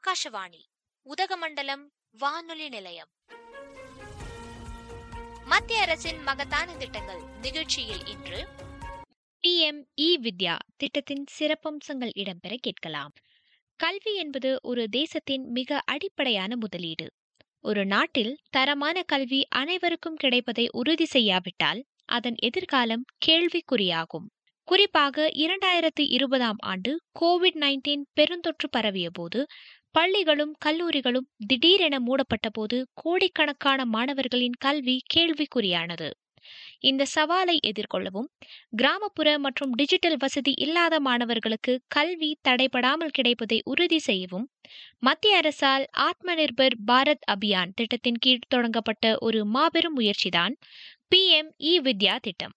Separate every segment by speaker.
Speaker 1: ஆகாஷவாணி உதகமண்டலம் வானொலி நிலையம் மத்திய அரசின் மகத்தான திட்டங்கள் நிகழ்ச்சியில் இன்று பிஎம் இ வித்யா திட்டத்தின் சிறப்பம்சங்கள் இடம்பெற கேட்கலாம் கல்வி என்பது ஒரு தேசத்தின் மிக அடிப்படையான முதலீடு ஒரு நாட்டில் தரமான கல்வி அனைவருக்கும் கிடைப்பதை உறுதி செய்யாவிட்டால் அதன் எதிர்காலம் கேள்விக்குறியாகும் குறிப்பாக இரண்டாயிரத்து இருபதாம் ஆண்டு கோவிட் நைன்டீன் பெருந்தொற்று பரவிய போது பள்ளிகளும் கல்லூரிகளும் திடீரென மூடப்பட்ட போது கோடிக்கணக்கான மாணவர்களின் கல்வி கேள்விக்குறியானது இந்த சவாலை எதிர்கொள்ளவும் கிராமப்புற மற்றும் டிஜிட்டல் வசதி இல்லாத மாணவர்களுக்கு கல்வி தடைபடாமல் கிடைப்பதை உறுதி செய்யவும் மத்திய அரசால் ஆத்ம நிர்பர் பாரத் அபியான் திட்டத்தின் கீழ் தொடங்கப்பட்ட ஒரு மாபெரும் முயற்சிதான் பி எம் இ வித்யா திட்டம்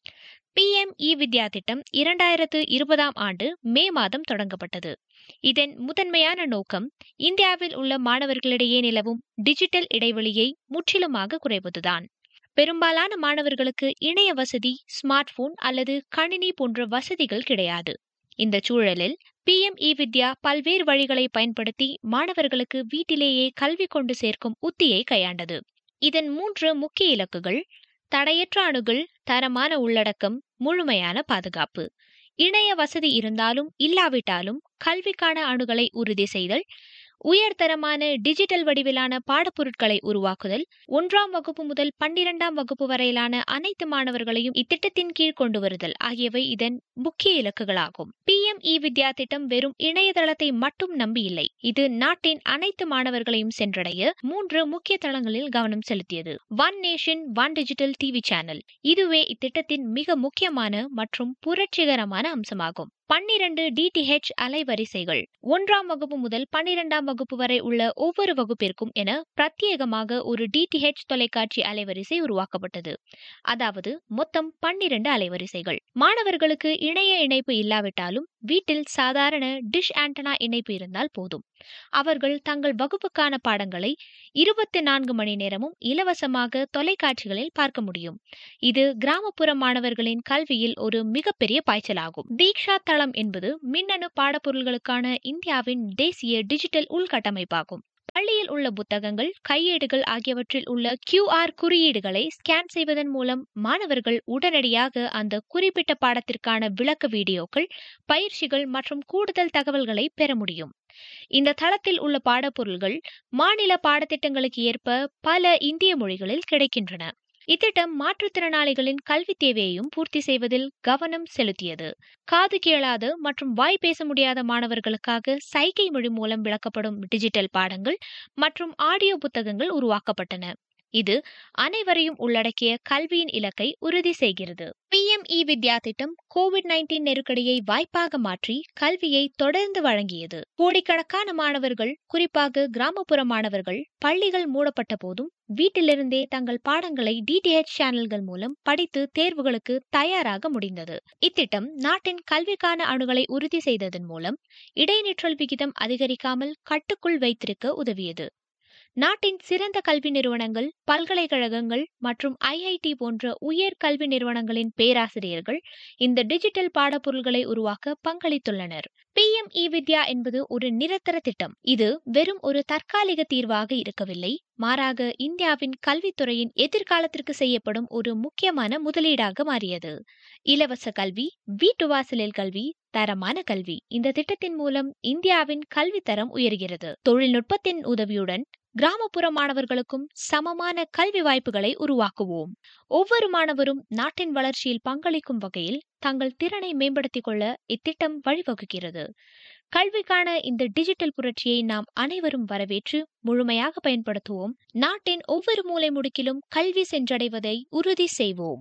Speaker 1: பி எம் இ வித்யா திட்டம் இரண்டாயிரத்து இருபதாம் ஆண்டு மே மாதம் தொடங்கப்பட்டது இதன் முதன்மையான நோக்கம் இந்தியாவில் உள்ள மாணவர்களிடையே நிலவும் டிஜிட்டல் இடைவெளியை முற்றிலுமாக குறைவதுதான் பெரும்பாலான மாணவர்களுக்கு இணைய வசதி ஸ்மார்ட் போன் அல்லது கணினி போன்ற வசதிகள் கிடையாது இந்த சூழலில் பி எம் இ வித்யா பல்வேறு வழிகளை பயன்படுத்தி மாணவர்களுக்கு வீட்டிலேயே கல்வி கொண்டு சேர்க்கும் உத்தியை கையாண்டது இதன் மூன்று முக்கிய இலக்குகள் தடையற்ற அணுகல் தரமான உள்ளடக்கம் முழுமையான பாதுகாப்பு இணைய வசதி இருந்தாலும் இல்லாவிட்டாலும் கல்விக்கான அணுகலை உறுதி செய்தல் உயர்தரமான டிஜிட்டல் வடிவிலான பாடப்பொருட்களை உருவாக்குதல் ஒன்றாம் வகுப்பு முதல் பன்னிரெண்டாம் வகுப்பு வரையிலான அனைத்து மாணவர்களையும் இத்திட்டத்தின் கீழ் கொண்டு வருதல் ஆகியவை இதன் முக்கிய இலக்குகளாகும் பி எம் இ வித்யா திட்டம் வெறும் இணையதளத்தை மட்டும் நம்பியில்லை இது நாட்டின் அனைத்து மாணவர்களையும் சென்றடைய மூன்று முக்கிய தளங்களில் கவனம் செலுத்தியது one nation one digital TV channel இதுவே இத்திட்டத்தின் மிக முக்கியமான மற்றும் புரட்சிகரமான அம்சமாகும் பன்னிரண்டு டிடிஹெச் அலைவரிசைகள் ஒன்றாம் வகுப்பு முதல் பன்னிரெண்டாம் வகுப்பு வரை உள்ள ஒவ்வொரு வகுப்பிற்கும் என பிரத்யேகமாக ஒரு டிடிஹெச் தொலைக்காட்சி அலைவரிசை உருவாக்கப்பட்டது அதாவது மொத்தம் பன்னிரண்டு அலைவரிசைகள் மாணவர்களுக்கு இணைய இணைப்பு இல்லாவிட்டாலும் வீட்டில் சாதாரண டிஷ் ஆண்டனா இணைப்பு இருந்தால் போதும் அவர்கள் தங்கள் வகுப்புக்கான பாடங்களை இருபத்தி நான்கு மணி நேரமும் இலவசமாக தொலைக்காட்சிகளில் பார்க்க முடியும் இது கிராமப்புற மாணவர்களின் கல்வியில் ஒரு மிகப்பெரிய பாய்ச்சலாகும் தீக்ஷா தளம் என்பது மின்னணு பாடப்பொருள்களுக்கான இந்தியாவின் தேசிய டிஜிட்டல் உள்கட்டமைப்பாகும் பள்ளியில் உள்ள புத்தகங்கள் கையேடுகள் ஆகியவற்றில் உள்ள கியூஆர் குறியீடுகளை ஸ்கேன் செய்வதன் மூலம் மாணவர்கள் உடனடியாக அந்த குறிப்பிட்ட பாடத்திற்கான விளக்க வீடியோக்கள் பயிற்சிகள் மற்றும் கூடுதல் தகவல்களை பெற முடியும் இந்த தளத்தில் உள்ள பாடப்பொருள்கள் மாநில பாடத்திட்டங்களுக்கு ஏற்ப பல இந்திய மொழிகளில் கிடைக்கின்றன இத்திட்டம் மாற்றுத்திறனாளிகளின் கல்வி தேவையையும் பூர்த்தி செய்வதில் கவனம் செலுத்தியது காது கேளாத மற்றும் வாய் பேச முடியாத மாணவர்களுக்காக சைகை மொழி மூலம் விளக்கப்படும் டிஜிட்டல் பாடங்கள் மற்றும் ஆடியோ புத்தகங்கள் உருவாக்கப்பட்டன இது அனைவரையும் உள்ளடக்கிய கல்வியின் இலக்கை உறுதி செய்கிறது பி எம் இ வித்யா திட்டம் கோவிட் நைன்டீன் நெருக்கடியை வாய்ப்பாக மாற்றி கல்வியை தொடர்ந்து வழங்கியது கோடிக்கணக்கான மாணவர்கள் குறிப்பாக கிராமப்புற மாணவர்கள் பள்ளிகள் மூடப்பட்ட போதும் வீட்டிலிருந்தே தங்கள் பாடங்களை டிடிஹெச் சேனல்கள் மூலம் படித்து தேர்வுகளுக்கு தயாராக முடிந்தது இத்திட்டம் நாட்டின் கல்விக்கான அணுகலை உறுதி செய்ததன் மூலம் இடைநிற்றல் விகிதம் அதிகரிக்காமல் கட்டுக்குள் வைத்திருக்க உதவியது நாட்டின் சிறந்த கல்வி நிறுவனங்கள் பல்கலைக்கழகங்கள் மற்றும் ஐஐடி போன்ற உயர் கல்வி நிறுவனங்களின் பேராசிரியர்கள் இந்த டிஜிட்டல் பாடப்பொருள்களை உருவாக்க பங்களித்துள்ளனர் பி எம் இ வித்யா என்பது ஒரு நிரந்தர திட்டம் இது வெறும் ஒரு தற்காலிக தீர்வாக இருக்கவில்லை மாறாக இந்தியாவின் கல்வித்துறையின் எதிர்காலத்திற்கு செய்யப்படும் ஒரு முக்கியமான முதலீடாக மாறியது இலவச கல்வி வீட்டு வாசலில் கல்வி தரமான கல்வி இந்த திட்டத்தின் மூலம் இந்தியாவின் கல்வி தரம் உயர்கிறது தொழில்நுட்பத்தின் உதவியுடன் கிராமப்புற மாணவர்களுக்கும் சமமான கல்வி வாய்ப்புகளை உருவாக்குவோம் ஒவ்வொரு மாணவரும் நாட்டின் வளர்ச்சியில் பங்களிக்கும் வகையில் தங்கள் திறனை மேம்படுத்திக் கொள்ள இத்திட்டம் வழிவகுக்கிறது கல்விக்கான இந்த டிஜிட்டல் புரட்சியை நாம் அனைவரும் வரவேற்று முழுமையாக பயன்படுத்துவோம் நாட்டின் ஒவ்வொரு மூலை முடுக்கிலும் கல்வி சென்றடைவதை உறுதி செய்வோம்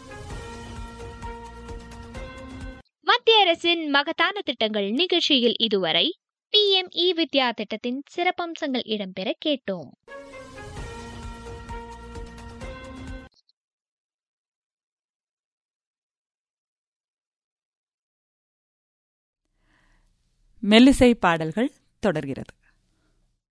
Speaker 1: மத்திய அரசின் மகத்தான திட்டங்கள் நிகழ்ச்சியில் இதுவரை பி எம் இ வித்யா திட்டத்தின் சிறப்பம்சங்கள் இடம்பெற கேட்டோம்
Speaker 2: மெல்லிசை பாடல்கள் தொடர்கிறது